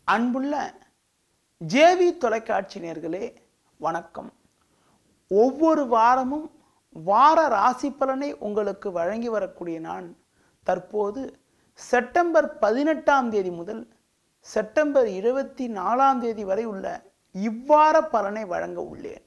அன்புள்ள ஜேவி தொலைக்காட்சி நேர்களே வணக்கம் ஒவ்வொரு வாரமும் வார ராசி பலனை உங்களுக்கு வழங்கி வரக்கூடிய நான் தற்போது செப்டம்பர் பதினெட்டாம் தேதி முதல் செப்டம்பர் இருபத்தி நாலாம் தேதி வரை உள்ள இவ்வார பலனை வழங்க உள்ளேன்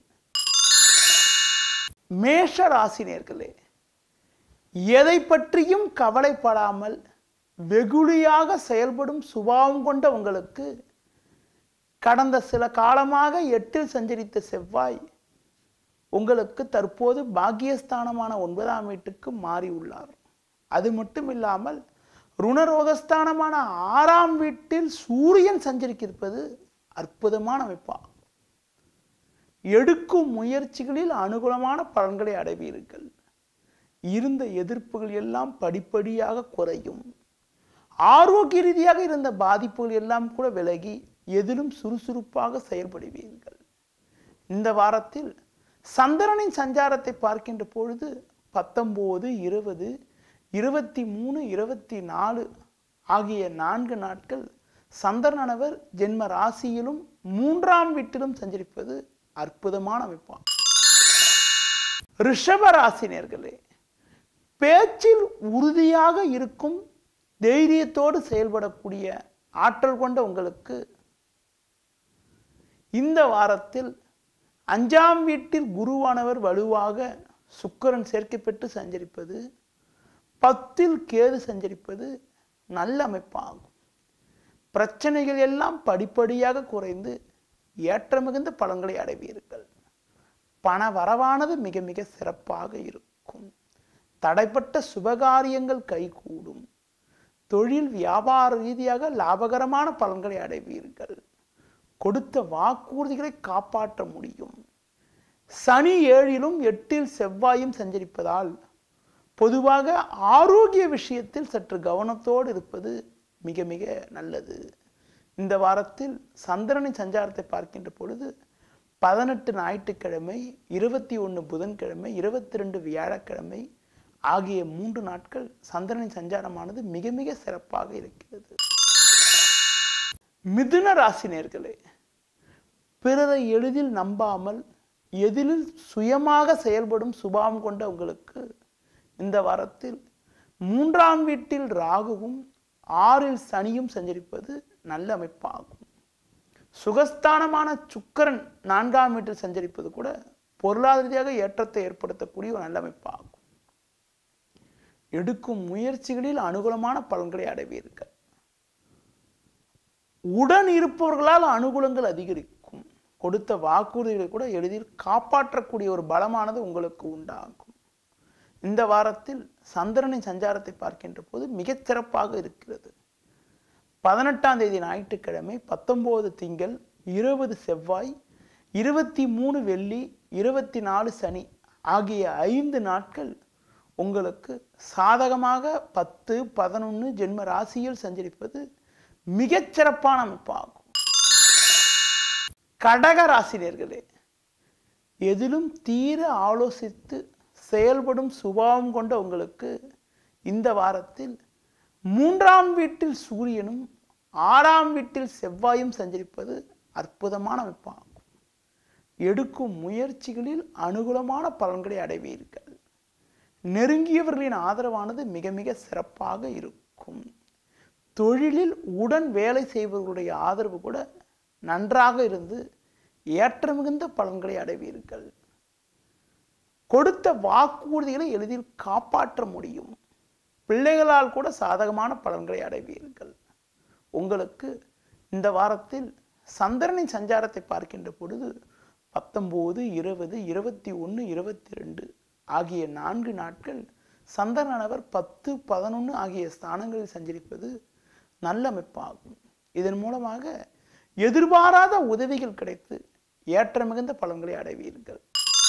மேஷ ராசி நேர்களே எதை பற்றியும் கவலைப்படாமல் வெகுளியாக செயல்படும் சுபாவம் கொண்ட உங்களுக்கு கடந்த சில காலமாக எட்டில் சஞ்சரித்த செவ்வாய் உங்களுக்கு தற்போது பாக்கியஸ்தானமான ஒன்பதாம் வீட்டுக்கு மாறி உள்ளார் அது மட்டும் இல்லாமல் ருணரோகஸ்தானமான ஆறாம் வீட்டில் சூரியன் சஞ்சரிக்கிருப்பது அற்புதமான அமைப்பாகும் எடுக்கும் முயற்சிகளில் அனுகூலமான பலன்களை அடைவீர்கள் இருந்த எதிர்ப்புகள் எல்லாம் படிப்படியாக குறையும் ஆரோக்கிய ரீதியாக இருந்த பாதிப்புகள் எல்லாம் கூட விலகி எதிலும் சுறுசுறுப்பாக செயல்படுவீர்கள் இந்த வாரத்தில் சந்திரனின் சஞ்சாரத்தை பார்க்கின்ற பொழுது பத்தொம்போது இருபது இருபத்தி மூணு இருபத்தி நாலு ஆகிய நான்கு நாட்கள் சந்திரனவர் ஜென்ம ராசியிலும் மூன்றாம் வீட்டிலும் சஞ்சரிப்பது அற்புதமான அமைப்பாகும் ரிஷப ராசினியர்களே பேச்சில் உறுதியாக இருக்கும் தைரியத்தோடு செயல்படக்கூடிய ஆற்றல் கொண்ட உங்களுக்கு இந்த வாரத்தில் அஞ்சாம் வீட்டில் குருவானவர் வலுவாக சுக்கரன் சேர்க்கை பெற்று சஞ்சரிப்பது பத்தில் கேது சஞ்சரிப்பது நல்ல அமைப்பாகும் பிரச்சனைகள் எல்லாம் படிப்படியாக குறைந்து ஏற்ற மிகுந்த பலன்களை அடைவீர்கள் பண வரவானது மிக மிக சிறப்பாக இருக்கும் தடைப்பட்ட சுபகாரியங்கள் கைகூடும் தொழில் வியாபார ரீதியாக லாபகரமான பலன்களை அடைவீர்கள் கொடுத்த வாக்குறுதிகளை காப்பாற்ற முடியும் சனி ஏழிலும் எட்டில் செவ்வாயும் சஞ்சரிப்பதால் பொதுவாக ஆரோக்கிய விஷயத்தில் சற்று கவனத்தோடு இருப்பது மிக மிக நல்லது இந்த வாரத்தில் சந்திரனின் சஞ்சாரத்தை பார்க்கின்ற பொழுது பதினெட்டு ஞாயிற்றுக்கிழமை இருபத்தி ஒன்று புதன்கிழமை இருபத்தி ரெண்டு வியாழக்கிழமை ஆகிய மூன்று நாட்கள் சந்திரனின் சஞ்சாரமானது மிக மிக சிறப்பாக இருக்கிறது மிதுன ராசி நேர்களே பிறரை எளிதில் நம்பாமல் எதிலில் சுயமாக செயல்படும் சுபாவம் கொண்ட உங்களுக்கு இந்த வாரத்தில் மூன்றாம் வீட்டில் ராகுவும் ஆறில் சனியும் சஞ்சரிப்பது நல்ல அமைப்பாகும் சுகஸ்தானமான சுக்கரன் நான்காம் வீட்டில் சஞ்சரிப்பது கூட பொருளாதார ரீதியாக ஏற்றத்தை ஏற்படுத்தக்கூடிய ஒரு நல்ல அமைப்பாகும் எடுக்கும் முயற்சிகளில் அனுகூலமான பலன்களை அடைவீர்கள் உடன் இருப்பவர்களால் அனுகூலங்கள் அதிகரிக்கும் கொடுத்த வாக்குறுதிகளை கூட எளிதில் காப்பாற்றக்கூடிய ஒரு பலமானது உங்களுக்கு உண்டாகும் இந்த வாரத்தில் சந்திரனின் சஞ்சாரத்தை பார்க்கின்ற போது மிகச் சிறப்பாக இருக்கிறது பதினெட்டாம் தேதி ஞாயிற்றுக்கிழமை பத்தொன்பது திங்கள் இருபது செவ்வாய் இருபத்தி மூணு வெள்ளி இருபத்தி நாலு சனி ஆகிய ஐந்து நாட்கள் உங்களுக்கு சாதகமாக பத்து பதினொன்று ஜென்ம ராசியில் சஞ்சரிப்பது மிகச் சிறப்பான அமைப்பாகும் கடக ராசினியர்களே எதிலும் தீர ஆலோசித்து செயல்படும் சுபாவம் கொண்ட உங்களுக்கு இந்த வாரத்தில் மூன்றாம் வீட்டில் சூரியனும் ஆறாம் வீட்டில் செவ்வாயும் சஞ்சரிப்பது அற்புதமான அமைப்பாகும் எடுக்கும் முயற்சிகளில் அனுகூலமான பலன்களை அடைவீர்கள் நெருங்கியவர்களின் ஆதரவானது மிக மிக சிறப்பாக இருக்கும் தொழிலில் உடன் வேலை செய்பவர்களுடைய ஆதரவு கூட நன்றாக இருந்து ஏற்ற மிகுந்த பலன்களை அடைவீர்கள் கொடுத்த வாக்குறுதிகளை எளிதில் காப்பாற்ற முடியும் பிள்ளைகளால் கூட சாதகமான பலன்களை அடைவீர்கள் உங்களுக்கு இந்த வாரத்தில் சந்திரனின் சஞ்சாரத்தை பார்க்கின்ற பொழுது பத்தொம்போது இருபது இருபத்தி ஒன்று இருபத்தி ரெண்டு ஆகிய நான்கு நாட்கள் சந்திரனவர் பத்து பதினொன்று ஆகிய ஸ்தானங்களில் சஞ்சரிப்பது நல்ல அமைப்பாகும் இதன் மூலமாக எதிர்பாராத உதவிகள் கிடைத்து ஏற்ற மிகுந்த பலன்களை அடைவீர்கள்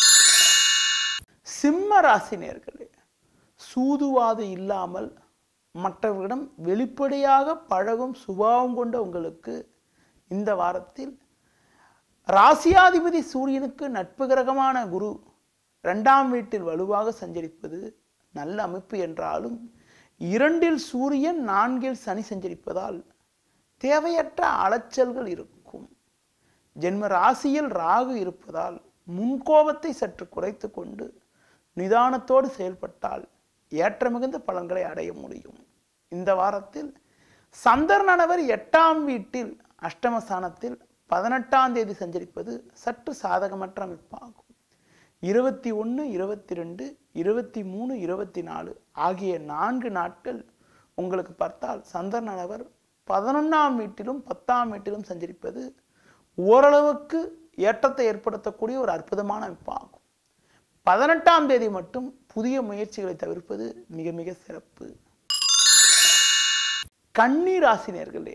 சிம்ம ராசி நேர்களே சூதுவாது இல்லாமல் மற்றவர்களிடம் வெளிப்படையாக பழகும் சுபாவம் கொண்ட உங்களுக்கு இந்த வாரத்தில் ராசியாதிபதி சூரியனுக்கு நட்பு கிரகமான குரு இரண்டாம் வீட்டில் வலுவாக சஞ்சரிப்பது நல்ல அமைப்பு என்றாலும் இரண்டில் சூரியன் நான்கில் சனி சஞ்சரிப்பதால் தேவையற்ற அலைச்சல்கள் இருக்கும் ஜென்ம ராசியில் ராகு இருப்பதால் முன்கோபத்தை சற்று குறைத்து கொண்டு நிதானத்தோடு செயல்பட்டால் ஏற்ற மிகுந்த பலன்களை அடைய முடியும் இந்த வாரத்தில் சந்திரனவர் எட்டாம் வீட்டில் அஷ்டமஸ்தானத்தில் பதினெட்டாம் தேதி சஞ்சரிப்பது சற்று சாதகமற்ற அமைப்பாகும் இருபத்தி ஒன்று இருபத்தி ரெண்டு இருபத்தி மூணு இருபத்தி நாலு ஆகிய நான்கு நாட்கள் உங்களுக்கு பார்த்தால் சந்திரனவர் பதினொன்றாம் வீட்டிலும் பத்தாம் வீட்டிலும் சஞ்சரிப்பது ஓரளவுக்கு ஏற்றத்தை ஏற்படுத்தக்கூடிய ஒரு அற்புதமான அமைப்பாகும் பதினெட்டாம் தேதி மட்டும் புதிய முயற்சிகளை தவிர்ப்பது மிக மிக சிறப்பு கன்னி ராசினியர்களே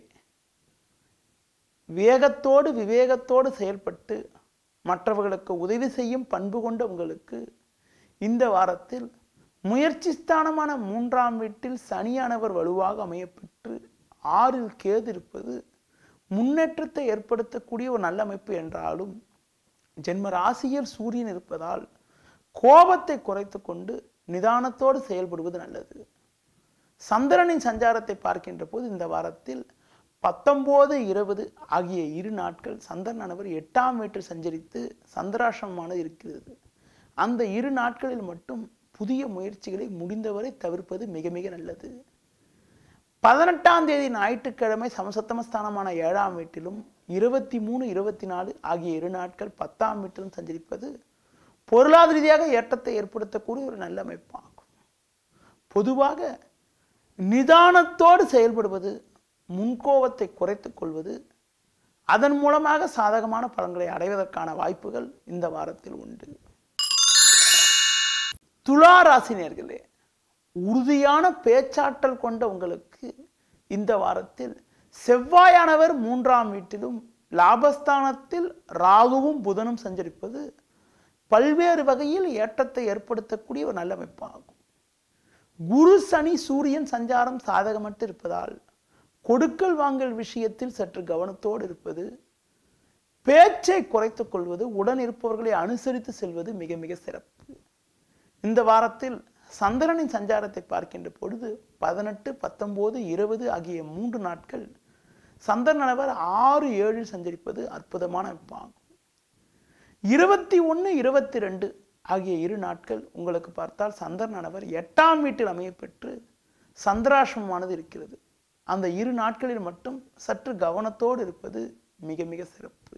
வேகத்தோடு விவேகத்தோடு செயல்பட்டு மற்றவர்களுக்கு உதவி செய்யும் பண்பு கொண்ட உங்களுக்கு இந்த வாரத்தில் முயற்சி ஸ்தானமான மூன்றாம் வீட்டில் சனியானவர் வலுவாக அமையப்பெற்று ஆறில் கேது இருப்பது முன்னேற்றத்தை ஏற்படுத்தக்கூடிய ஒரு நல்ல அமைப்பு என்றாலும் ஜென்ம ராசியில் சூரியன் இருப்பதால் கோபத்தை குறைத்து கொண்டு நிதானத்தோடு செயல்படுவது நல்லது சந்திரனின் சஞ்சாரத்தை பார்க்கின்ற போது இந்த வாரத்தில் பத்தொம்போது இருபது ஆகிய இரு நாட்கள் சந்திரனானவர் எட்டாம் வீட்டில் சஞ்சரித்து சந்திராசிரமமானது இருக்கிறது அந்த இரு நாட்களில் மட்டும் புதிய முயற்சிகளை முடிந்தவரை தவிர்ப்பது மிக மிக நல்லது பதினெட்டாம் தேதி ஞாயிற்றுக்கிழமை சமசத்தமஸ்தானமான ஏழாம் வீட்டிலும் இருபத்தி மூணு இருபத்தி நாலு ஆகிய இரு நாட்கள் பத்தாம் வீட்டிலும் சஞ்சரிப்பது பொருளாதார ரீதியாக ஏற்றத்தை ஏற்படுத்தக்கூடிய ஒரு நல்ல அமைப்பாகும் பொதுவாக நிதானத்தோடு செயல்படுவது முன்கோபத்தை குறைத்துக் கொள்வது அதன் மூலமாக சாதகமான பலன்களை அடைவதற்கான வாய்ப்புகள் இந்த வாரத்தில் உண்டு துலா ராசினியர்களே உறுதியான பேச்சாற்றல் கொண்ட உங்களுக்கு இந்த வாரத்தில் செவ்வாயானவர் மூன்றாம் வீட்டிலும் லாபஸ்தானத்தில் ராகுவும் புதனும் சஞ்சரிப்பது பல்வேறு வகையில் ஏற்றத்தை ஏற்படுத்தக்கூடிய ஒரு நல்ல அமைப்பாகும் குரு சனி சூரியன் சஞ்சாரம் சாதகமற்று இருப்பதால் கொடுக்கல் வாங்கல் விஷயத்தில் சற்று கவனத்தோடு இருப்பது பேச்சை குறைத்துக் கொள்வது உடன் இருப்பவர்களை அனுசரித்து செல்வது மிக மிக சிறப்பு இந்த வாரத்தில் சந்திரனின் சஞ்சாரத்தை பார்க்கின்ற பொழுது பதினெட்டு பத்தொன்பது இருபது ஆகிய மூன்று நாட்கள் சந்திரனவர் ஆறு ஏழில் சஞ்சரிப்பது அற்புதமான அமைப்பாகும் இருபத்தி ஒன்று இருபத்தி ரெண்டு ஆகிய இரு நாட்கள் உங்களுக்கு பார்த்தால் சந்திரனவர் எட்டாம் வீட்டில் அமையப்பெற்று சந்திராசிரமமானது இருக்கிறது அந்த இரு நாட்களில் மட்டும் சற்று கவனத்தோடு இருப்பது மிக மிக சிறப்பு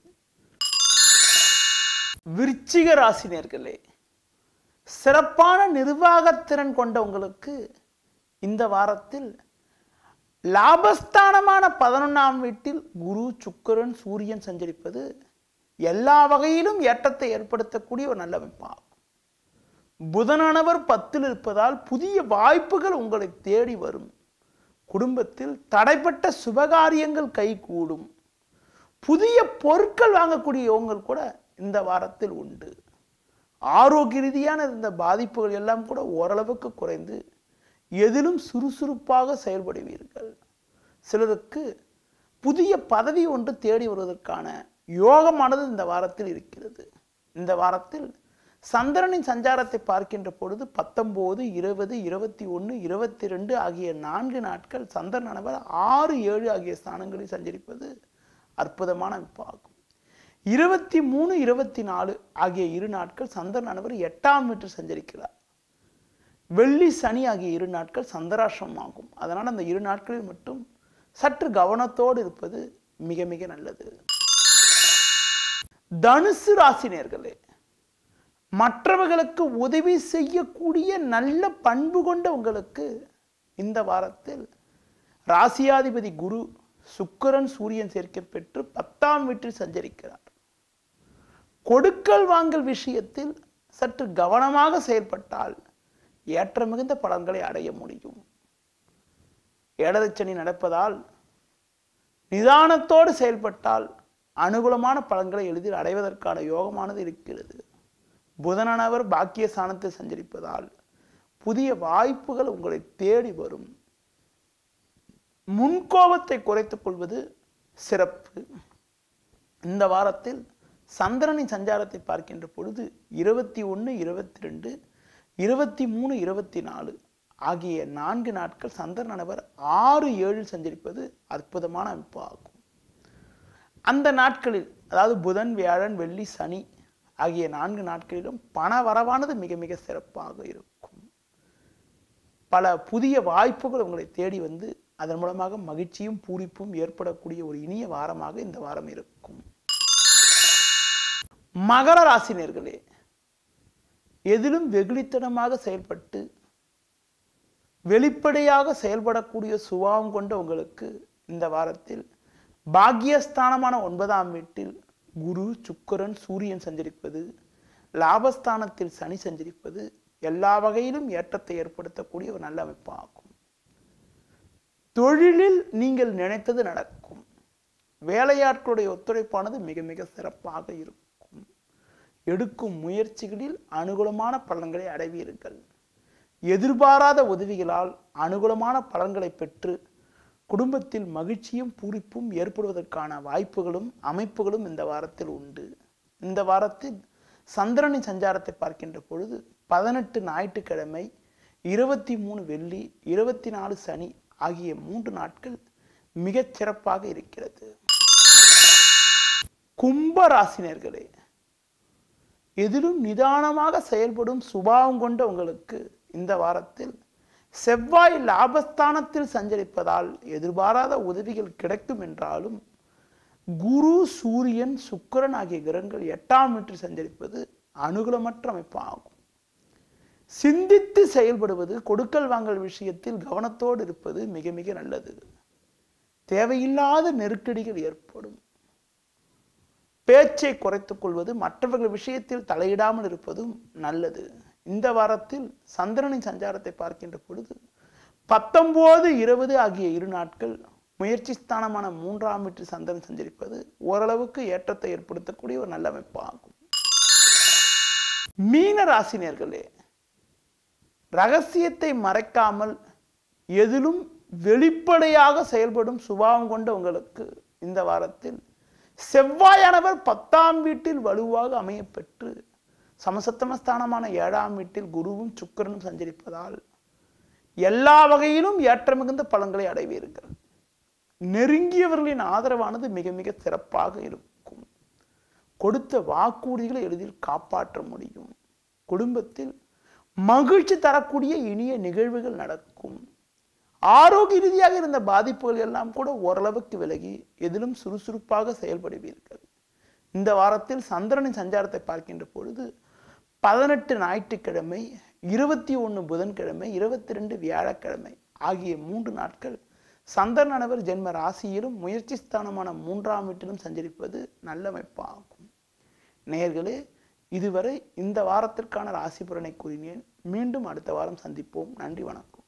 விருச்சிக ராசினியர்களே சிறப்பான நிர்வாகத்திறன் கொண்ட உங்களுக்கு இந்த வாரத்தில் லாபஸ்தானமான பதினொன்றாம் வீட்டில் குரு சுக்கிரன் சூரியன் சஞ்சரிப்பது எல்லா வகையிலும் ஏற்றத்தை ஏற்படுத்தக்கூடிய ஒரு நல்ல அமைப்பாகும் புதனானவர் பத்தில் இருப்பதால் புதிய வாய்ப்புகள் உங்களை தேடி வரும் குடும்பத்தில் தடைப்பட்ட சுபகாரியங்கள் கைகூடும் புதிய பொருட்கள் வாங்கக்கூடிய யோகங்கள் கூட இந்த வாரத்தில் உண்டு ஆரோக்கிய ரீதியான இந்த பாதிப்புகள் எல்லாம் கூட ஓரளவுக்கு குறைந்து எதிலும் சுறுசுறுப்பாக செயல்படுவீர்கள் சிலருக்கு புதிய பதவி ஒன்று தேடி வருவதற்கான யோகமானது இந்த வாரத்தில் இருக்கிறது இந்த வாரத்தில் சந்திரனின் சஞ்சாரத்தை பார்க்கின்ற பொழுது பத்தொம்போது இருபது இருபத்தி ஒன்று இருபத்தி ரெண்டு ஆகிய நான்கு நாட்கள் சந்திரனானவர் ஆறு ஏழு ஆகிய ஸ்தானங்களில் சஞ்சரிப்பது அற்புதமான அமைப்பாகும் இருபத்தி மூணு இருபத்தி நாலு ஆகிய இரு நாட்கள் சந்திரனானவர் எட்டாம் வீட்டில் சஞ்சரிக்கிறார் வெள்ளி சனி ஆகிய இரு நாட்கள் சந்திராசிரமம் ஆகும் அதனால் அந்த இரு நாட்களில் மட்டும் சற்று கவனத்தோடு இருப்பது மிக மிக நல்லது தனுசு ராசினியர்களே மற்றவர்களுக்கு உதவி செய்யக்கூடிய நல்ல பண்பு கொண்ட உங்களுக்கு இந்த வாரத்தில் ராசியாதிபதி குரு சுக்கிரன் சூரியன் சேர்க்கை பெற்று பத்தாம் வீட்டில் சஞ்சரிக்கிறார் கொடுக்கல் வாங்கல் விஷயத்தில் சற்று கவனமாக செயல்பட்டால் ஏற்ற மிகுந்த பலன்களை அடைய முடியும் ஏழரைச்சனி நடப்பதால் நிதானத்தோடு செயல்பட்டால் அனுகூலமான பலன்களை எளிதில் அடைவதற்கான யோகமானது இருக்கிறது புதனானவர் பாக்கிய ஸ்தானத்தை சஞ்சரிப்பதால் புதிய வாய்ப்புகள் உங்களை தேடி வரும் முன்கோபத்தை குறைத்துக் கொள்வது சிறப்பு இந்த வாரத்தில் சந்திரனின் சஞ்சாரத்தை பார்க்கின்ற பொழுது இருபத்தி ஒன்று இருபத்தி ரெண்டு இருபத்தி மூணு இருபத்தி நாலு ஆகிய நான்கு நாட்கள் சந்திரனவர் ஆறு ஏழில் சஞ்சரிப்பது அற்புதமான அமைப்பு ஆகும் அந்த நாட்களில் அதாவது புதன் வியாழன் வெள்ளி சனி ஆகிய நான்கு நாட்களிலும் பண வரவானது மிக மிக சிறப்பாக இருக்கும் பல புதிய வாய்ப்புகள் உங்களை தேடி வந்து அதன் மூலமாக மகிழ்ச்சியும் பூரிப்பும் ஏற்படக்கூடிய ஒரு இனிய வாரமாக இந்த வாரம் இருக்கும் மகர ராசினியர்களே எதிலும் வெகுளித்தனமாக செயல்பட்டு வெளிப்படையாக செயல்படக்கூடிய சுபாவம் கொண்ட உங்களுக்கு இந்த வாரத்தில் பாக்கியஸ்தானமான ஒன்பதாம் வீட்டில் குரு சுக்கிரன் சூரியன் சஞ்சரிப்பது லாபஸ்தானத்தில் சனி சஞ்சரிப்பது எல்லா வகையிலும் ஏற்றத்தை ஏற்படுத்தக்கூடிய ஒரு நல்ல அமைப்பு ஆகும் தொழிலில் நீங்கள் நினைத்தது நடக்கும் வேலையாட்களுடைய ஒத்துழைப்பானது மிக மிக சிறப்பாக இருக்கும் எடுக்கும் முயற்சிகளில் அனுகூலமான பலன்களை அடைவீர்கள் எதிர்பாராத உதவிகளால் அனுகூலமான பலன்களை பெற்று குடும்பத்தில் மகிழ்ச்சியும் பூரிப்பும் ஏற்படுவதற்கான வாய்ப்புகளும் அமைப்புகளும் இந்த வாரத்தில் உண்டு இந்த வாரத்தில் சந்திரனின் சஞ்சாரத்தை பார்க்கின்ற பொழுது பதினெட்டு ஞாயிற்றுக்கிழமை இருபத்தி மூணு வெள்ளி இருபத்தி நாலு சனி ஆகிய மூன்று நாட்கள் மிகச் சிறப்பாக இருக்கிறது கும்ப ராசினியர்களே எதிலும் நிதானமாக செயல்படும் சுபாவம் கொண்ட உங்களுக்கு இந்த வாரத்தில் செவ்வாய் லாபஸ்தானத்தில் சஞ்சரிப்பதால் எதிர்பாராத உதவிகள் கிடைக்கும் என்றாலும் குரு சூரியன் சுக்கிரன் ஆகிய கிரகங்கள் எட்டாம் வீட்டில் சஞ்சரிப்பது அனுகூலமற்ற அமைப்பு ஆகும் சிந்தித்து செயல்படுவது கொடுக்கல் வாங்கல் விஷயத்தில் கவனத்தோடு இருப்பது மிக மிக நல்லது தேவையில்லாத நெருக்கடிகள் ஏற்படும் பேச்சை குறைத்துக் கொள்வது மற்றவர்கள் விஷயத்தில் தலையிடாமல் இருப்பதும் நல்லது இந்த வாரத்தில் சந்திரனின் சஞ்சாரத்தை பார்க்கின்ற பொழுது பத்தொன்பது இருபது ஆகிய இரு நாட்கள் முயற்சி ஸ்தானமான மூன்றாம் வீட்டில் சந்திரன் சஞ்சரிப்பது ஓரளவுக்கு ஏற்றத்தை ஏற்படுத்தக்கூடிய ஒரு நல்ல அமைப்பு ஆகும் மீன ராசினியர்களே ரகசியத்தை மறைக்காமல் எதிலும் வெளிப்படையாக செயல்படும் சுபாவம் கொண்ட உங்களுக்கு இந்த வாரத்தில் செவ்வாயானவர் பத்தாம் வீட்டில் வலுவாக அமையப்பெற்று சமசத்தமஸ்தானமான ஏழாம் வீட்டில் குருவும் சுக்கிரனும் சஞ்சரிப்பதால் எல்லா வகையிலும் ஏற்ற மிகுந்த பலன்களை அடைவீர்கள் நெருங்கியவர்களின் ஆதரவானது மிக மிக சிறப்பாக இருக்கும் கொடுத்த வாக்குறுதிகளை எளிதில் காப்பாற்ற முடியும் குடும்பத்தில் மகிழ்ச்சி தரக்கூடிய இனிய நிகழ்வுகள் நடக்கும் ஆரோக்கிய ரீதியாக இருந்த பாதிப்புகள் எல்லாம் கூட ஓரளவுக்கு விலகி எதிலும் சுறுசுறுப்பாக செயல்படுவீர்கள் இந்த வாரத்தில் சந்திரனின் சஞ்சாரத்தை பார்க்கின்ற பொழுது பதினெட்டு ஞாயிற்றுக்கிழமை இருபத்தி ஒன்று புதன்கிழமை இருபத்தி ரெண்டு வியாழக்கிழமை ஆகிய மூன்று நாட்கள் சந்திரனவர் ஜென்ம ராசியிலும் முயற்சி ஸ்தானமான மூன்றாம் வீட்டிலும் சஞ்சரிப்பது நல்ல அமைப்பாகும் நேயர்களே இதுவரை இந்த வாரத்திற்கான ராசி பலனை கூறினேன் மீண்டும் அடுத்த வாரம் சந்திப்போம் நன்றி வணக்கம்